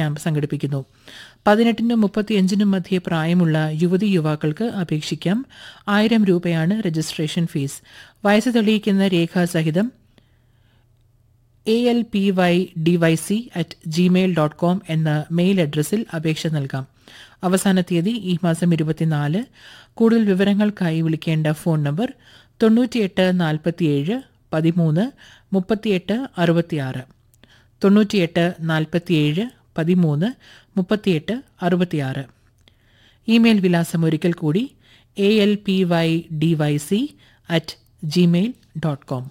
camp സംഘടിപ്പിക്കുന്നു പതിനെട്ടിനും മുപ്പത്തിയഞ്ചിനും മധ്യേ പ്രായമുള്ള യുവതി യുവാക്കൾക്ക് അപേക്ഷിക്കാം ആയിരം രൂപയാണ് രജിസ്ട്രേഷൻ ഫീസ് വയസ്സ് തെളിയിക്കുന്ന രേഖാസഹിതം A L P Y D Y C at Gmail dot com എന്ന മെയിൽ അഡ്രസ്സിൽ അപേക്ഷ നൽകാം അവസാന തീയതി ഈ മാസം ഇരുപത്തിനാല് കൂടുതൽ വിവരങ്ങൾക്കായി വിളിക്കേണ്ട ഫോൺ നമ്പർ തൊണ്ണൂറ്റിയെട്ട് നാൽപ്പത്തിയേഴ് പതിമൂന്ന് മുപ്പത്തിയെട്ട് അറുപത്തിയാറ് തൊണ്ണൂറ്റിയെട്ട് നാൽപ്പത്തിയേഴ് പതിമൂന്ന് മുപ്പത്തിയെട്ട് അറുപത്തിയാറ് ഇമെയിൽ വിലാസം ഒരിക്കൽ കൂടി A L P Y D Y C at Gmail dot com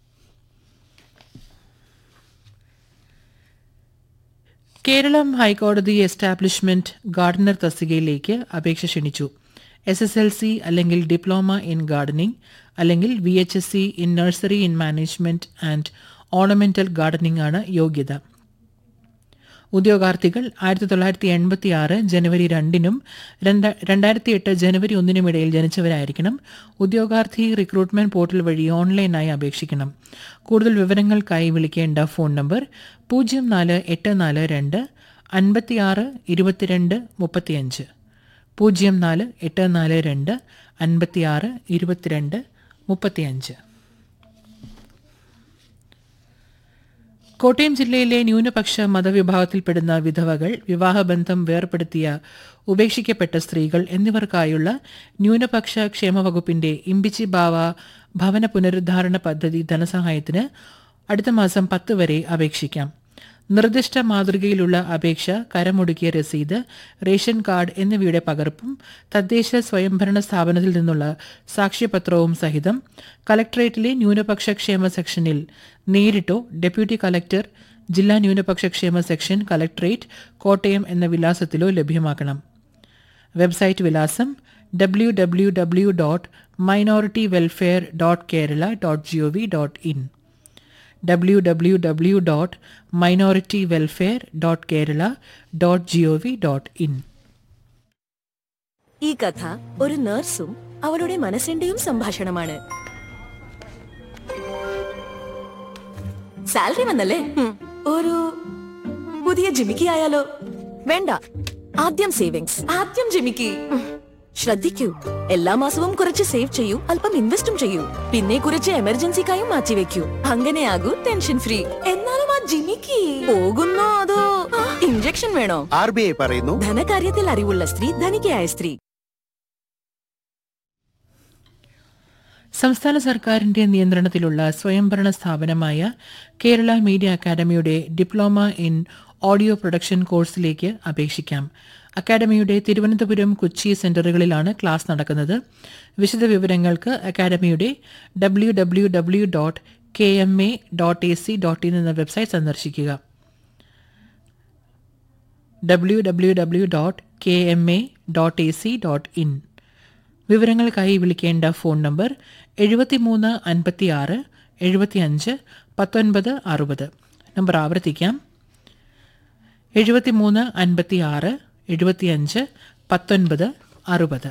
Keralam ഹൈക്കോടതി എസ്റ്റാബ്ലിഷ്മെന്റ് ഗാർഡനർ തസ്തികയിലേക്ക് അപേക്ഷ ക്ഷണിച്ചു എസ് എസ് എൽ സി അല്ലെങ്കിൽ ഡിപ്ലോമ ഇൻ ഗാർഡനിംഗ് അല്ലെങ്കിൽ V H S C in nursery in management and ornamental gardening ആണ് യോഗ്യത ഉദ്യോഗാർത്ഥികൾ ആയിരത്തി തൊള്ളായിരത്തി എൺപത്തി ആറ് ജനുവരി രണ്ടിനും രണ്ടായിരത്തി എട്ട് ജനുവരി ഒന്നിനും ഇടയിൽ ജനിച്ചവരായിരിക്കണം ഉദ്യോഗാർത്ഥി റിക്രൂട്ട്മെന്റ് പോർട്ടൽ വഴി ഓൺലൈനായി അപേക്ഷിക്കണം കൂടുതൽ വിവരങ്ങൾക്കായി വിളിക്കേണ്ട ഫോൺ നമ്പർ പൂജ്യം നാല് എട്ട് നാല് രണ്ട് അൻപത്തിയാറ് ഇരുപത്തിരണ്ട് മുപ്പത്തിയഞ്ച് പൂജ്യം നാല് എട്ട് നാല് രണ്ട് അൻപത്തിയാറ് ഇരുപത്തിരണ്ട് മുപ്പത്തിയഞ്ച് കോട്ടയം ജില്ലയിലെ ന്യൂനപക്ഷ മതവിഭാഗത്തിൽപ്പെടുന്ന വിധവകൾ വിവാഹബന്ധം വേർപ്പെടുത്തിയ ഉപേക്ഷിക്കപ്പെട്ട സ്ത്രീകൾ എന്നിവർക്കായുള്ള ന്യൂനപക്ഷ ക്ഷേമ വകുപ്പിന്റെ ഇമ്പിച്ചി ബാവ ഭവന പുനരുദ്ധാരണ പദ്ധതി ധനസഹായത്തിന് അടുത്ത മാസം പത്ത് വരെ അപേക്ഷിക്കാം നിർദ്ദിഷ്ട മാതൃകയിലുള്ള അപേക്ഷ കരമൊടുക്കിയ രസീത് റേഷൻ കാർഡ് എന്നിവയുടെ പകർപ്പും തദ്ദേശ സ്വയംഭരണ സ്ഥാപനത്തിൽ നിന്നുള്ള സാക്ഷ്യപത്രവും സഹിതം കലക്ടറേറ്റിലെ ന്യൂനപക്ഷ ക്ഷേമ സെക്ഷനിൽ നേരിട്ടോ ഡെപ്യൂട്ടി കലക്ടർ ജില്ലാ ന്യൂനപക്ഷ ക്ഷേമ സെക്ഷൻ കലക്ടറേറ്റ് കോട്ടയം എന്ന വിലാസത്തിലോ ലഭ്യമാക്കണം വെബ്സൈറ്റ് വിലാസം W W W dot minority welfare dot Kerala dot G O V dot in W W W dot minority welfare dot Kerala dot G O V dot in ഈ കഥ ഒരു നഴ്സും അവളുടെ മനസ്സിന്റെയും സംഭാഷണമാണ് സാലറി വന്നല്ലേ ഒരു പുതിയ ജിമിക്കി ആയാലോ വേണ്ട ആദ്യം സേവിങ്സ് ആദ്യം ജിമിക്കി ശ്രദ്ധിക്കൂ എല്ലാ മാസവും കുറച്ച് സേവ് ചെയ്യൂ അല്പം ഇൻവെസ്റ്റും ചെയ്യൂ പിന്നെ കുറച്ച് എമർജൻസിക്കായും മാറ്റിവെക്കൂ അങ്ങനെയാകൂ ടെൻഷൻ ഫ്രീ എന്നാലും ആ ജിമിക്കി പോകുന്നോ അതോ ഇഞ്ചക്ഷൻ വേണോ ആർ ബി ഐ പറയുന്നു ധനകാര്യത്തിൽ അറിവുള്ള സ്ത്രീ ധനികയായ സ്ത്രീ സംസ്ഥാന സർക്കാരിന്റെ നിയന്ത്രണത്തിലുള്ള സ്വയംഭരണ സ്ഥാപനമായ കേരള മീഡിയ അക്കാദമിയുടെ ഡിപ്ലോമ ഇൻ ഓഡിയോ പ്രൊഡക്ഷൻ കോഴ്സിലേക്ക് അപേക്ഷിക്കാം അക്കാദമിയുടെ തിരുവനന്തപുരം കൊച്ചി സെന്ററുകളിലാണ് ക്ലാസ് നടക്കുന്നത് വിശദ വിവരങ്ങൾക്ക് അക്കാദമിയുടെ W W W dot K M A dot A C dot in എന്ന വെബ്സൈറ്റ് സന്ദർശിക്കുക W W W dot K M A dot A C dot in വിവരങ്ങൾക്കായി വിളിക്കേണ്ട ഫോൺ നമ്പർ എഴുപത്തിമൂന്ന് അൻപത്തിയാറ് എഴുപത്തിയഞ്ച് പത്തൊൻപത് അറുപത് നമ്പർ ആവർത്തിക്കാം എഴുപത്തിമൂന്ന് അൻപത്തിയാറ് എഴുപത്തിയഞ്ച് പത്തൊൻപത് അറുപത്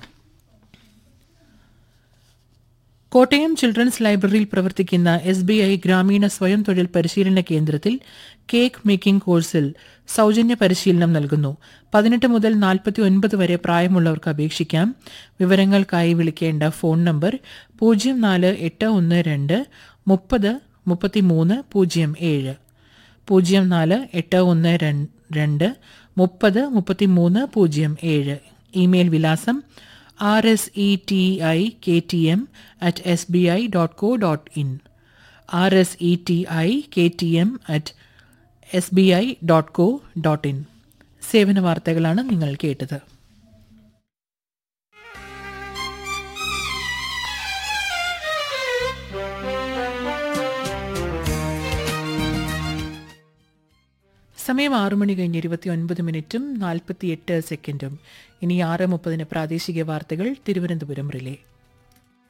കോട്ടയം ചിൽഡ്രൻസ് ലൈബ്രറിയിൽ പ്രവർത്തിക്കുന്ന എസ് ബി ഐ ഗ്രാമീണ സ്വയം തൊഴിൽ പരിശീലന കേന്ദ്രത്തിൽ കേക്ക് മേക്കിംഗ് കോഴ്സിൽ സൗജന്യ പരിശീലനം നൽകുന്നു പതിനെട്ട് മുതൽ നാൽപ്പത്തി ഒൻപത് വരെ പ്രായമുള്ളവർക്ക് അപേക്ഷിക്കാം വിവരങ്ങൾക്കായി വിളിക്കേണ്ട ഫോൺ നമ്പർ പൂജ്യം നാല് എട്ട് ഒന്ന് രണ്ട് മുപ്പത് മുപ്പത്തിമൂന്ന് പൂജ്യം ഏഴ് പൂജ്യം നാല് എട്ട് ഒന്ന് രണ്ട് മുപ്പത് മുപ്പത്തിമൂന്ന് പൂജ്യം ഏഴ് ഇമെയിൽ വിലാസം R S E T I K T M at S B I dot co dot in R S E T I K T M at S B I dot co dot in സേവന വാർത്തകളാണ് നിങ്ങൾ കേട്ടത് സമയം ആറു മണി കഴിഞ്ഞ് ഇരുപത്തി ഒൻപത് മിനിറ്റും നാൽപ്പത്തിയെട്ട് സെക്കൻഡും ഇനി ആറ് മുപ്പതിന് പ്രാദേശിക വാർത്തകൾ തിരുവനന്തപുരം റിലേ